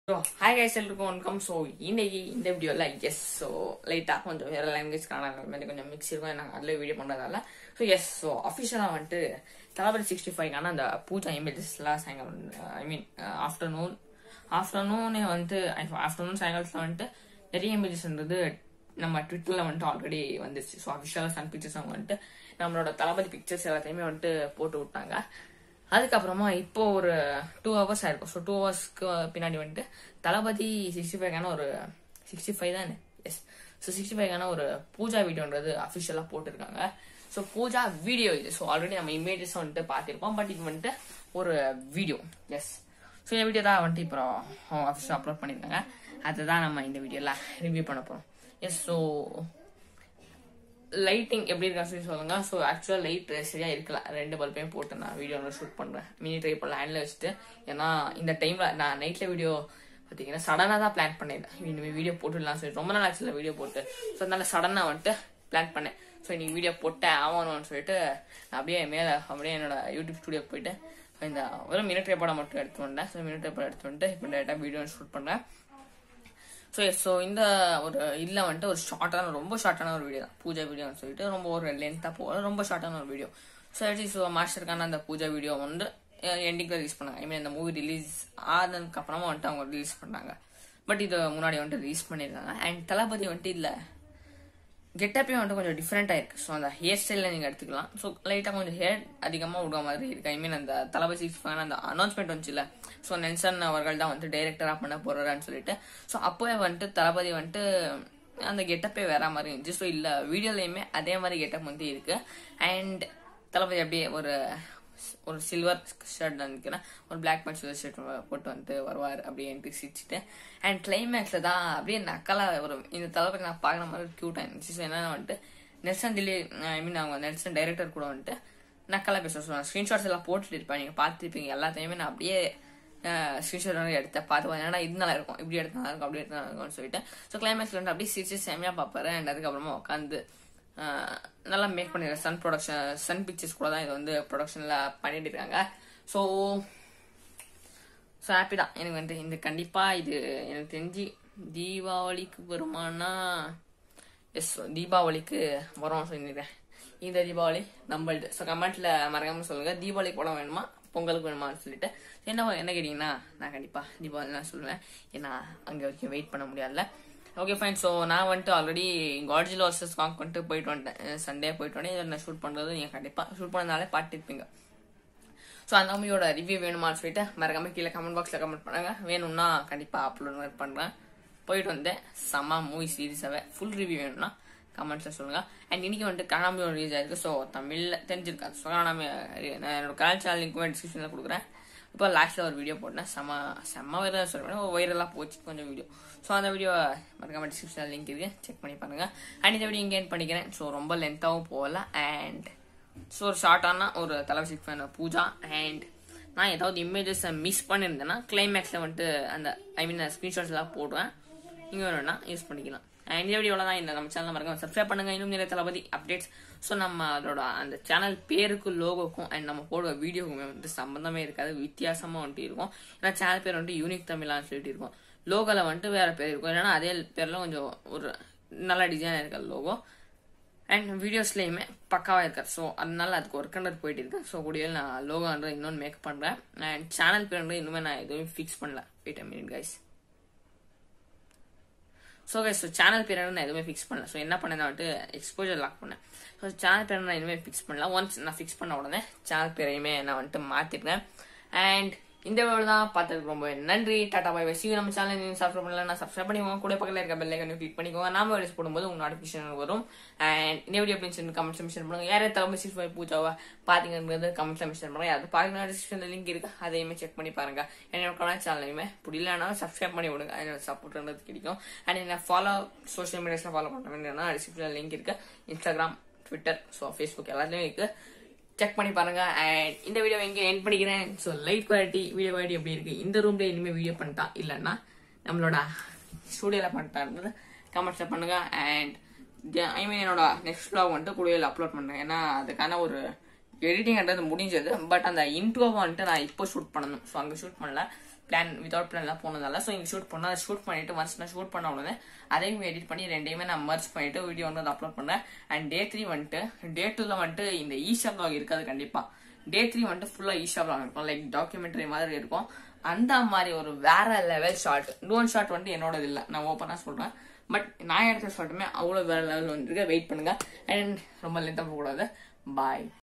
so hi guys எல்லாருக்கும் வணக்கம் so இன்னைக்கு இந்த வீடியோவில் எஸ் ஸோ லைட்டாக கொஞ்சம் வேறு லாங்குவேஜ் காணாத மாதிரி கொஞ்சம் மிக்ஸ் இருக்கும் நாங்கள் அதில் வீடியோ பண்ணுறதால ஸோ எஸ் ஸோ அஃபிஷியலாக வந்துட்டு தளபதி சிக்ஸ்டி ஃபைவ்க்கான அந்த பூஜா இமேஜஸ்லாம் சாயங்காலம் ஐ மீன் ஆஃப்டர்நூன் ஆஃப்டர்நூனே வந்து ஆஃப்டர்நூன் சாயங்காலத்தில் வந்துட்டு நிறைய இமேஜஸ்ன்றது நம்ம ட்விட்டரில் வந்துட்டு ஆல்ரெடி வந்துருச்சு ஸோ அஃபிஷியலாக சன் பிக்சர்ஸ் அவங்க வந்துட்டு நம்மளோட தளபதி பிக்சர்ஸ் எல்லாத்தையுமே வந்துட்டு போட்டு விட்டாங்க அதுக்கப்புறமா இப்போ ஒரு டூ ஹவர்ஸ் ஆயிருக்கும் ஸோ டூ ஹவர்ஸ்க்கு பின்னாடி வந்துட்டு தளபதி சிக்ஸ்டி ஃபைவ்க்கான ஒரு சிக்ஸ்டி ஃபைவ் தானே எஸ் ஸோ சிக்ஸ்டி ஃபைவ்க்கான ஒரு பூஜா வீடியோன்றது அஃபிஷியலாக போட்டிருக்காங்க ஸோ பூஜா வீடியோ இது ஸோ ஆல்ரெடி நம்ம இமேஜஸ் வந்துட்டு பார்த்துருப்போம் பட் இது வந்துட்டு ஒரு வீடியோ எஸ் ஸோ இந்த வீடியோ தான் வந்துட்டு இப்போ அஃபிஷியல் அப்லோட் பண்ணியிருக்காங்க அதுதான் நம்ம இந்த வீடியோவில் ரிவ்யூ பண்ண போகிறோம் எஸ் ஸோ லைட்டிங் எப்படி இருக்கா சொல்லி சொல்லுங்க ஸோ ஆக்சுவலாக லைட் சரியா இருக்கல ரெண்டு பல்பையும் போட்டு நான் வீடியோ ஷூட் பண்றேன் மினி ட்ரை பண்ணல ஹேண்டில் வச்சுட்டு ஏன்னா இந்த டைம்ல நான் நைட்ல வீடியோ பார்த்தீங்கன்னா சடனாக தான் பிளான் பண்ணேன் இனிமேல் வீடியோ போட்டுடலாம் சொல்லி ரொம்ப நாள் ஆச்சுல வீடியோ போட்டு ஸோ அதனால சடனாக வந்துட்டு பிளான் பண்ணேன் ஸோ இன்னைக்கு வீடியோ போட்டேன் ஆகணும்னு சொல்லிட்டு நான் அப்படியே மேலே அப்படியே என்னோட யூடியூப் ஸ்டுடியோ போயிட்டு இந்த வெறும் மினிட்ரி படம் மட்டும் எடுத்து வந்தேன் ஸோ மினிட்ரி படம் எடுத்து வந்துட்டு இப்போ டேரெக்டாக வீடியோ ஷூட் பண்ணுறேன் ஸோ ஸோ இந்த ஒரு இதில் வந்துட்டு ஒரு ஷார்ட்டான ரொம்ப ஷார்ட்டான ஒரு வீடியோ தான் பூஜா வீடியோன்னு சொல்லிட்டு ரொம்ப ஒரு லென்த்தாக போகல ரொம்ப ஷார்ட்டான ஒரு வீடியோ ஸோ ஆக்சுவலி ஸோ மாஸ்டருக்கான அந்த பூஜா வீடியோ வந்து எண்டிங்கில் ரிலீஸ் பண்ணாங்க ஐ மீன் இந்த மூவி ரிலீஸ் ஆனதுக்கு அப்புறமா வந்துட்டு அவங்க ரிலீஸ் பண்ணாங்க பட் இது முன்னாடி வந்துட்டு ரிலீஸ் பண்ணியிருக்காங்க அண்ட் தளபதி வந்துட்டு இதில் கெட்டப்பே வந்துட்டு கொஞ்சம் டிஃப்ரெண்டாக இருக்கு ஸோ அந்த ஹேர் ஸ்டைலில் நீங்கள் எடுத்துக்கலாம் ஸோ லைட்டாக கொஞ்சம் ஹேர் அதிகமாக விடுற மாதிரி இருக்கு ஐ மீன் அந்த தளபதி சிக்ஸ் ஃபைவ் அந்த அனௌன்ஸ்மெண்ட் வந்துச்சுல ஸோ நெல்சன் அவர்கள் தான் வந்து டைரக்டராக பண்ண போறாருன்னு சொல்லிட்டு ஸோ அப்போவே வந்துட்டு தளபதி வந்துட்டு அந்த கெட்டப்பே வேற மாதிரி இருந்துச்சு ஸோ இல்லை வீடியோலையுமே அதே மாதிரி கெட்டப் வந்து இருக்கு அண்ட் தளபதி அப்படியே ஒரு ஒரு சில்வர் ஷர்ட் நினைக்கிறேன் ஒரு பிளாக் பேண்ட் சில்வர் ஷர்ட் போட்டு வந்து வருவார் அப்படியே என்ட்ரி சிரிச்சுட்டு அண்ட் கிளைமேக்ஸில் தான் அப்படியே நக்கலாக ஒரு இந்த தளபதி நான் பார்க்குற மாதிரி க்யூட்டாக இருந்துச்சு ஸோ என்னன்னா வந்துட்டு நெல்சன் தில்லி ஐ மீன் அவங்க நெல்சன் டைரக்டர் கூட வந்துட்டு நக்கலாக பேச சொல்லுவாங்க ஸ்க்ரீன்ஷாட்ஸ் எல்லாம் போட்டுட்டு இருப்பேன் நீங்கள் பார்த்துருப்பீங்க எல்லாத்தையுமே நான் அப்படியே ஸ்க்ரீன்ஷாட் வந்து எடுத்தேன் பார்த்து ஏன்னா இது நல்லா இருக்கும் இப்படி எடுத்தா நல்லா இருக்கும் அப்படி எடுத்தா நல்லா இருக்கும்னு சொல்லிட்டு ஸோ கிளைமேக்ஸ் வந்து அப்படியே சிரிச்சு செம்மையாக பார்ப்பாரு அண்ட் அதுக்கப்புறமா உட்காந்து நல்லா மேக் பண்ணிருக்காங்க சன் ப்ரொடக்ஷன் சன் பிக்சர்ஸ் கூட தான் இது வந்து ப்ரொடக்ஷனில் பண்ணிட்டு இருக்காங்க ஸோ ஸோ ஹாப்பி தான் எனக்கு வந்து இந்த கண்டிப்பாக இது எனக்கு தெரிஞ்சு தீபாவளிக்கு வருமானா எஸ் தீபாவளிக்கு வரும் சொல்லிடுறேன் இந்த தீபாவளி நம்மள்து ஸோ கமெண்ட்ல மறக்காம சொல்லுங்க தீபாவளிக்கு படம் வேணுமா பொங்கலுக்கு வேணுமான்னு சொல்லிட்டு என்ன என்ன கேட்டீங்கன்னா நான் கண்டிப்பாக தீபாவளி தான் சொல்லுவேன் ஏன்னா அங்கே வரைக்கும் வெயிட் பண்ண முடியாதுல்ல ஓகே ஃபைன் ஸோ நான் வந்துட்டு ஆல்ரெடி காட்ஜில் வர்சஸ் காங் பண்ணிட்டு போயிட்டு வந்துட்டேன் சண்டே போயிட்டு வந்தேன் இதை நான் ஷூட் பண்ணுறது நீங்கள் கண்டிப்பாக ஷூட் பண்ணதாலே பார்த்துருப்பீங்க ஸோ அந்த மூவியோட ரிவ்யூ வேணுமான்னு சொல்லிட்டு மறக்காம கீழே கமெண்ட் பாக்ஸில் கமெண்ட் பண்ணுங்க வேணும்னா கண்டிப்பாக அப்லோட் பண்ணுறேன் போயிட்டு வந்தேன் செம்ம மூவி சீரீஸாகவே ஃபுல் ரிவ்யூ வேணும்னா கமெண்ட்ஸில் சொல்லுங்க அண்ட் இன்னைக்கு வந்துட்டு கனாமியோட ரிலீஸ் ஆயிருக்கு ஸோ தமிழில் தெரிஞ்சிருக்காது ஸோ கனாமி நான் என்னோட கலர் சேனல் லிங்க்குமே டிஸ்கிரிப்ஷனில் கொடுக்குறேன் இப்போ லாஸ்ட்டில் ஒரு வீடியோ போட்டேன் செம்ம செம்ம வைரல் சொல்லுவேன் வைரலாக போச்சு கொஞ்சம் வீடியோ ஸோ அந்த வீடியோ மறக்காம டிஸ்கிரிப்ஷனில் லிங்க் இருக்கு செக் பண்ணி பாருங்க அண்ட் இந்த வீடியோ இங்கே பண்ணிக்கிறேன் ஸோ ரொம்ப லென்த்தாகவும் போகல அண்ட் ஸோ ஒரு ஷார்ட்டான ஒரு தலைவர் சிக்ஸ் ஃபேன் பூஜா அண்ட் நான் ஏதாவது இமேஜஸ் மிஸ் பண்ணியிருந்தேன்னா கிளைமேக்ஸில் வந்துட்டு அந்த ஐ மீன் ஸ்க்ரீன்ஷாட்ஸ் எல்லாம் போடுவேன் நீங்கள் வேணும்னா யூஸ் பண்ணிக்கலாம் அண்ட் இந்த வீடியோவில் தான் இந்த நம்ம சேனல் மறக்காம சப்ஸ்கிரைப் பண்ணுங்க இன்னும் நிறைய தளபதி அப்டேட்ஸ் ஸோ நம்ம அதோட அந்த சேனல் பேருக்கு லோகோக்கும் அண்ட் நம்ம போடுற வீடியோக்குமே வந்து சம்மந்தமே இருக்காது வித்தியாசமாக வந்துட்டு இருக்கும் ஏன்னா சேனல் பேர் வந்துட்டு யூனிக் தமிழான்னு சொல்லிட்டு இருக்கும் லோகோவில் வந்துட்டு வேற பேர் இருக்கும் ஏன்னா அதே பேரில் கொஞ்சம் ஒரு நல்ல டிசைனாக இருக்க லோகோ அண்ட் வீடியோஸ்லேயுமே பக்காவாக இருக்காது ஸோ அதனால அதுக்கு ஒர்க் ஹண்டர் போயிட்டு இருக்கேன் ஸோ கூடிய நான் லோகோன்றது இன்னொன்று மேக் பண்ணுறேன் அண்ட் சேனல் பேர் வந்து இன்னுமே நான் எதுவும் ஃபிக்ஸ் பண்ணல wait a minute guys so guys so channel பேர் நான் எதுவுமே ஃபிக்ஸ் பண்ணல ஸோ என்ன பண்ணேன் வந்துட்டு எக்ஸ்போஜர் லாக் பண்ணேன் ஸோ சேனல் பேர் நான் எதுவுமே ஃபிக்ஸ் பண்ணல ஒன்ஸ் நான் ஃபிக்ஸ் பண்ண உடனே சேனல் பேரையுமே நான் வந்துட்டு மாற்றிருக்கேன் அண்ட் இந்த வீடியோ தான் பார்த்ததுக்கு ரொம்ப நன்றி டாடா பாய் சி நம்ம சேனல் நீங்கள் சப்ஸ்கிரைப் பண்ணல சப்ஸ்கிரைப் பண்ணிக்கோங்க கூட பக்கத்தில் இருக்க பெல் ஐக்கன் கிளிக் பண்ணிக்கோங்க நாம வீடியோஸ் போடும்போது உங்க நோட்டிஃபிகேஷன் வரும் அண்ட் இந்த வீடியோ அப்படின்னு சொல்லி கமெண்ட்ஸ் மென்ஷன் பண்ணுங்க யாரே தலைமை சிக்ஸ் ஃபைவ் பூஜாவா பார்த்தீங்கிறது கமெண்ட்ஸ் மென்ஷன் பண்ணுங்க அது பார்க்கணும் டிஸ்கிரிப்ஷன் லிங்க் இருக்கு அதையுமே செக் பண்ணி பாருங்க என்னோட சேனலையுமே பிடிக்கலனாலும் சப்ஸ்கிரைப் பண்ணி விடுங்க என்னோட சப்போர்ட்ன்றது கிடைக்கும் அண்ட் என்ன ஃபாலோ சோஷியல் மீடியாஸ்ல ஃபாலோ பண்ண வேண்டியதுனா டிஸ்கிரிப்ஷன் லிங்க் இருக்கு இன்ஸ்டாகிராம் ட்விட்டர் ஸோ ஃபேஸ்புக் எல்லாத்துலேயும் இருக்கு செக் பண்ணி பாருங்க அண்ட் இந்த வீடியோ எங்க என் பண்ணிக்கிறேன் so light quality video quality எப்படி இருக்கு இந்த ரூம்ல இனிமே வீடியோ பண்ணிட்டா இல்லைன்னா நம்மளோட ஸ்டூடியோல பண்ணிட்டான்றது கமெண்ட்ஸ்ல பண்ணுங்க அண்ட் ஐ மீன் என்னோட நெக்ஸ்ட் vlog வந்துட்டு கூடியில் அப்லோட் பண்ணேன் ஏன்னா அதுக்கான ஒரு எடிட்டிங்ன்றது முடிஞ்சது பட் அந்த இன்ட்ரோவை வந்துட்டு நான் இப்போ ஷூட் பண்ணணும் ஸோ அங்கே ஷூட் பண்ணல பிளான் வித்வுட் பிளான்லாம் போனதால ஸோ இங்கே ஷூட் பண்ணால் அதை ஷூட் பண்ணிட்டு ஒன்ஸ் நான் ஷூட் பண்ண உடனே அதையும் எடிட் பண்ணி ரெண்டையுமே நான் மர்ச் பண்ணிட்டு வீடியோ வந்து அப்லோட் பண்ணேன் அண்ட் டே த்ரீ வந்துட்டு டே டூவில் வந்துட்டு இந்த ஈஷா vlog இருக்காது கண்டிப்பா டே த்ரீ வந்துட்டு ஃபுல்லாக ஈஷா vlog இருக்கும் லைக் டாக்குமெண்ட்ரி மாதிரி இருக்கும் அந்த மாதிரி ஒரு வேற லெவல் ஷாட் டோன் ஷாட் வந்துட்டு என்னோடது இல்லை நான் ஓப்பனாக சொல்றேன் பட் நான் எடுத்த ஷாட்டுமே அவ்வளோ வேற லெவல் வந்துருக்கு வெயிட் பண்ணுங்க அண்ட் ரொம்ப லென்த்தாக போகக்கூடாது பாய்